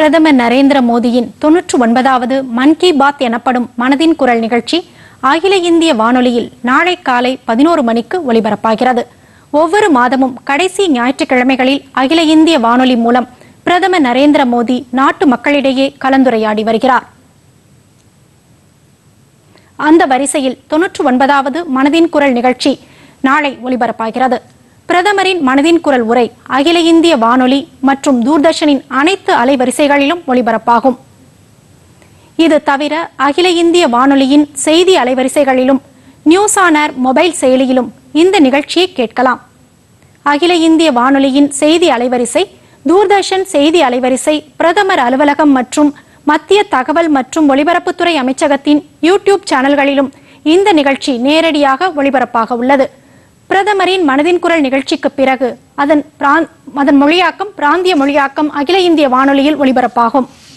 பிரதமர் நரேந்திர மோடியின் தொன்னூற்று ஒன்பதாவது மன் கி பாத் எனப்படும் மனதின் குரல் நிகழ்ச்சி அகில இந்திய வானொலியில் நாளை காலை பதினோரு மணிக்கு ஒலிபரப்பாகிறது ஒவ்வொரு மாதமும் கடைசி ஞாயிற்றுக்கிழமைகளில் அகில இந்திய வானொலி மூலம் பிரதமர் நரேந்திர மோடி நாட்டு மக்களிடையே கலந்துரையாடி வருகிறார் அந்த வரிசையில் தொன்னூற்று ஒன்பதாவது மனதின் குரல் நிகழ்ச்சி நாளை ஒலிபரப்பாகிறது பிரதமரின் மனதின் குரல் உரை அகில இந்திய வானொலி மற்றும் தூர்தர்ஷனின் அனைத்து அலைவரிசைகளிலும் ஒலிபரப்பாகும் இது தவிர அகில இந்திய வானொலியின் செய்தி அலைவரிசைகளிலும் நியூஸ் ஆன் ஏர் மொபைல் செயலியிலும் இந்த நிகழ்ச்சியை கேட்கலாம் அகில இந்திய வானொலியின் செய்தி அலைவரிசை தூர்தர்ஷன் செய்தி அலைவரிசை பிரதமர் அலுவலகம் மற்றும் மத்திய தகவல் மற்றும் ஒலிபரப்புத்துறை அமைச்சகத்தின் யூடியூப் சேனல்களிலும் இந்த நிகழ்ச்சி நேரடியாக ஒளிபரப்பாக உள்ளது பிரதமரின் மனதின் குரல் நிகழ்ச்சிக்கு பிறகு அதன் பிராந்- அதன் மொழியாக்கம் பிராந்திய மொழியாக்கம் அகில இந்திய வானொலியில் ஒலிபரப்பாகும்